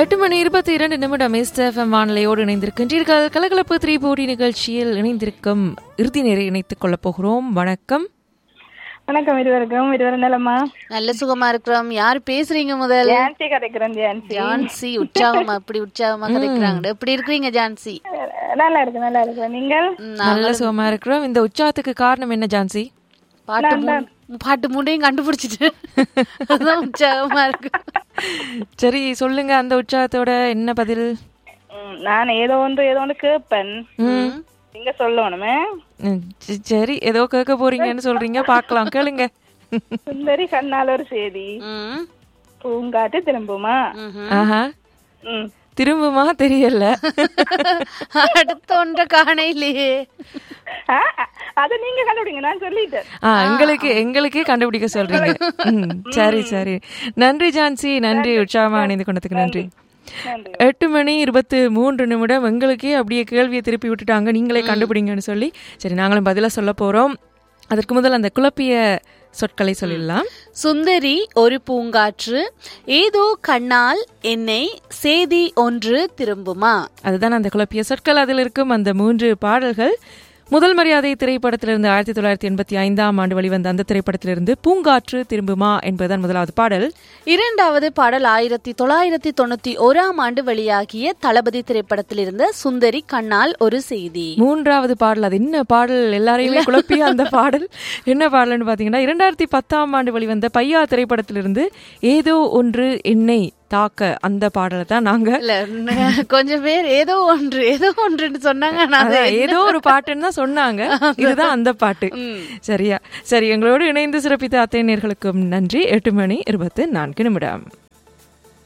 எட்டு மணி இருபத்தி இரண்டு நிமிடம் எஸ்எஃப்எம் வானிலையோடு இணைந்திருக்கின்றீர்கள் கலகலப்பு த்ரீ போட்டி நிகழ்ச்சியில் இணைந்திருக்கும் இறுதி நேரை இணைத்துக் கொள்ளப் போகிறோம் வணக்கம் வணக்கம் இருவருக்கும் இருவரு நலமா நல்ல சுகமா இருக்கிறோம் யார் பேசுறீங்க முதல் ஜான்சி கதைக்கிறேன் ஜான்சி ஜான்சி உற்சாகமா அப்படி உற்சாகமா கதைக்கிறாங்க எப்படி இருக்கிறீங்க ஜான்சி நல்லா இருக்கு நல்லா இருக்கு நீங்கள் ம், நல்ல சுகமா இருக்கிறோம் இந்த உற்சாகத்துக்கு காரணம் என்ன ஜான்சி பாட்டு மூ- பாட்டு மூண்டையும் கண்டுபிடிச்சிட்டு அதான் உற்சாகமா இருக்கு சரி சொல்லுங்க அந்த உற்சாகத்தோட என்ன பதில் ம், நான் ஏதோ ஒன்று ஏதோ ஒன்று கேட்பேன் நீங்க சொல்லணுமே ம், ச- சரி ஏதோ கேட்க போறீங்கன்னு சொல்றீங்க பார்க்கலாம் கேளுங்க சுந்தரி கண்ணால் ஒரு செய்தி ம், பூங்காட்டு திரும்புமா ம்ஹும். ஆஹா ம் திரும்புமா தெரியல அடுத்த ஒன்றை காணையிலேயே ஆ, அதை நீங்க கண்டுபிடிங்க நான் சொல்லிட்டேன் ஆ எங்களுக்கு எங்களுக்கே கண்டுபிடிக்க சொல்றீங்க ம், சரி சரி நன்றி ஜான்சி நன்றி உற்சாகமா இணைந்து கொண்டதுக்கு நன்றி நன்றி எட்டு மணி இருபத்து மூன்று நிமிடம் எங்களுக்கே அப்படியே கேள்வியை திருப்பி விட்டுட்டாங்க நீங்களே கண்டுபிடிங்கன்னு சொல்லி சரி நாங்களும் பதிலா சொல்ல போறோம் அதற்கு முதல் அந்த குழப்பிய சொற்களை சொல்லிடலாம் சுந்தரி ஒரு பூங்காற்று ஏதோ கண்ணால் என்னை சேதி ஒன்று திரும்புமா அதுதான் அந்த குழப்பிய சொற்கள் அதில் இருக்கும் அந்த மூன்று பாடல்கள் முதல் மரியாதை திரைப்படத்திலிருந்து ஆயிரத்தி தொள்ளாயிரத்தி எண்பத்தி ஐந்தாம் ஆண்டு வெளிவந்த அந்த திரைப்படத்திலிருந்து பூங்காற்று திரும்புமா என்பதுதான் முதலாவது பாடல் இரண்டாவது பாடல் ஆயிரத்தி தொள்ளாயிரத்தி தொண்ணூத்தி ஓராம் ஆண்டு வெளியாகிய தளபதி திரைப்படத்தில் இருந்த சுந்தரி கண்ணால் ஒரு செய்தி மூன்றாவது பாடல் அது என்ன பாடல் எல்லாரையுமே குழப்பிய அந்த பாடல் என்ன பாடல்னு பாத்தீங்கன்னா இரண்டாயிரத்தி பத்தாம் ஆண்டு வெளிவந்த பையா திரைப்படத்திலிருந்து ஏதோ ஒன்று என்னை தாக்க அந்த பாடலை தான் நாங்க இல்ல ந- கொஞ்சம் பேர் ஏதோ ஒன்று ஏதோ ஒன்றுன்னு சொன்னாங்க ஆனா அது அதான் ஏதோ ஒரு பாட்டுன்னு தான் சொன்னாங்க இதுதான் அந்த பாட்டு சரியா சரி எங்களோடு இணைந்து சிறப்பித்த அத்தை நேர்களுக்கும் நன்றி எட்டு மணி இருபத்தி நான்கு நிமிடம்